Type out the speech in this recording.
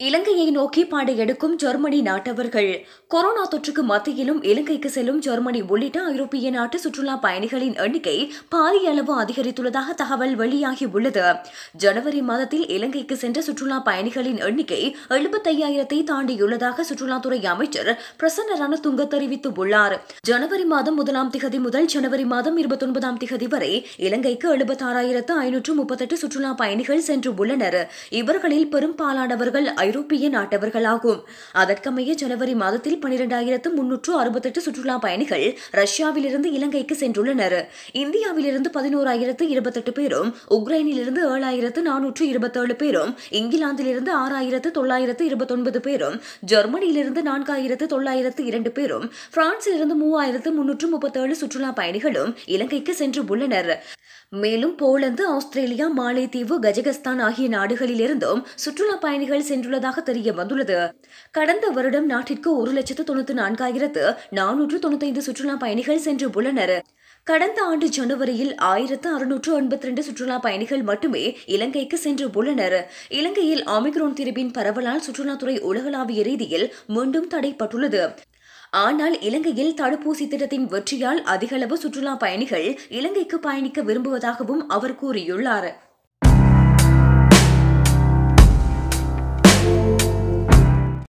இலங்கையை நோக்கி படையெடுக்கும் Germany நாட்டவர்கள் corona தொற்றுக்கு மத்தியிலும் இலங்கைக்கு செல்லும் ஜெர்மனி உள்ளிட்ட ஐரோப்பிய நாட்டு சுற்றுலா பயணிகளின் எண்ணிக்கை பாரிய அளவு அதிகரித்துள்ளதாக தகவல் வெளியாகியுள்ளது ஜனவரி மாதத்தில் இலங்கைக்கு சென்ற சுற்றுலா பயணிகளின் எண்ணிக்கை எழுபத்தையாயிரத்தை தாண்டியுள்ளதாக சுற்றுலாத்துறை அமைச்சர் பிரசன்ன ரணதுங்க தெரிவித்துள்ளார் ஜனவரி மாதம் முதலாம் திகதி முதல் ஜனவரி மாதம் இருபத்தொன்பதாம் திகதி வரை இலங்கைக்கு எழுபத்தாறாயிரத்து ஐநூற்று முப்பத்தெட்டு சுற்றுலா பயணிகள் சென்று உள்ளனர் இவர்களில் பெரும்பாலானவர்கள் ஐரோப்பிய நாட்டவர்களாகும் அதற்கமைய ஜனவரி மாதத்தில் பனிரெண்டாயிரத்து முன்னூற்று அறுபத்தெட்டு சுற்றுலா பயணிகள் ரஷ்யாவிலிருந்து இலங்கைக்கு சென்றுள்ளனர் இந்தியாவிலிருந்து பதினோராயிரத்து இருபத்தெட்டு பேரும் உக்ரைனிலிருந்து ஏழாயிரத்து நானூற்று இருபத்தேழு பேரும் இங்கிலாந்திலிருந்து ஆறாயிரத்து தொள்ளாயிரத்து இருபத்தொன்பது பேரும் ஜெர்மனியிலிருந்து நான்காயிரத்து தொள்ளாயிரத்து இரண்டு பேரும் பிரான்சிலிருந்து மூவாயிரத்து முன்னூற்று முப்பத்தேழு சுற்றுலா பயணிகளும் இலங்கைக்கு சென்று உள்ளனர் மேலும் போலந்து ஆஸ்திரேலியா மாலைத்தீவு கஜகஸ்தான் ஆகிய நாடுகளிலிருந்தும் சுற்றுலா பயணிகள் சென்றுள்ளதாக தெரிய வந்துள்ளது கடந்த வருடம் நாட்டிற்கு ஒரு லட்சத்து தொண்ணூத்தி நான்காயிரத்து நானூற்று தொண்ணூத்தைந்து சுற்றுலா பயணிகள் சென்று உள்ளனர் கடந்த ஆண்டு ஜனவரியில் ஆயிரத்து அறுநூற்று எண்பத்தி ரெண்டு சுற்றுலா பயணிகள் மட்டுமே இலங்கைக்கு சென்று உள்ளனர் இலங்கையில் ஆமிக்ரோன் திரிபின் பரவலால் சுற்றுலாத்துறை உலகளாவிய ரீதியில் மீண்டும் தடைப்பட்டுள்ளது ஆனால் இலங்கையில் தடுப்பூசி திட்டத்தின் வெற்றியால் அதிகளவு சுற்றுலா பயணிகள் இலங்கைக்கு பயணிக்க விரும்புவதாகவும் அவர் கூறியுள்ளார்